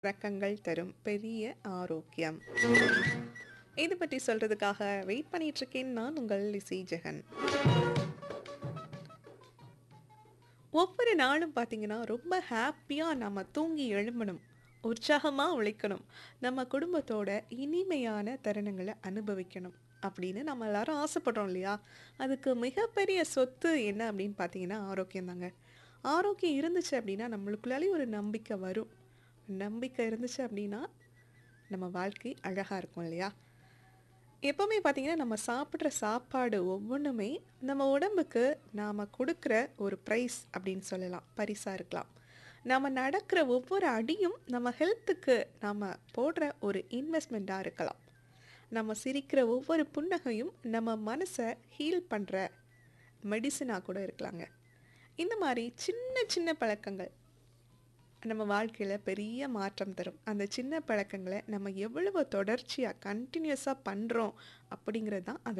பழக்கங்கள் தரும் பெரிய ஆரோக்கியம். இது பற்றி சொல்றதுக்காக வெயிட் பண்ணிட்டு இருக்கேன் நான் உங்கள் லிசி ஜெகன். ஒவ்வொரு நாளும் பார்த்தீங்கன்னா, ரொம்ப ஹேப்பியா நம்ம தூங்கி எழும்பணும். உற்சாகமா உழைக்கணும். நம்ம குடும்பத்தோட இனிமையான தருணங்கள அனுபவிக்கணும். அப்படின்னு நம்ம எல்லாரும் ஆசைப்படுறோம் இல்லையா? அதுக்கு மிகப்பெரிய சொத்து என்ன அப்படின்னு பார்த்தீங்கன்னா, ஆரோக்கியம் தாங்க. ஆரோக்கியம் இருந்துச்சு அப்படின்னா, நம்மளுக்குள்ளாலே ஒரு நம்பிக்கை வரும். நம்பிக்கை இருந்துச்சு அப்படின்னா, நம்ம வாழ்க்கை அழகா இருக்கும் இல்லையா? எப்பவுமே பார்த்தீங்கன்னா, நம்ம சாப்பிடுற சாப்பாடு ஒவ்வொன்னுமே நம்ம உடம்புக்கு நாம குடுக்குற ஒரு பிரைஸ் அப்படின்னு சொல்லலாம். பரிசா இருக்கலாம். நாம நடக்கிற ஒவ்வொரு அடியும் நம்ம ஹெல்த்துக்கு நாம போடுற ஒரு இன்வெஸ்ட்மெண்ட்டா இருக்கலாம். நம்ம சிரிக்கிற ஒவ்வொரு புன்னகையும் நம்ம மனச ஹீல் பண்ற மெடிசினா கூட இருக்கலாங்க. இந்த மாரி சின்ன சின்ன பழக்கங்கள் நம்ம வாழ்க்கையில பெரிய மாற்றம் தரும். அந்த சின்ன பழக்கங்கள நம்ம எவ்வளவு தொடர்ச்சியா கன்டினியூஸா பண்றோம் அப்படிங்கிறது தான் அது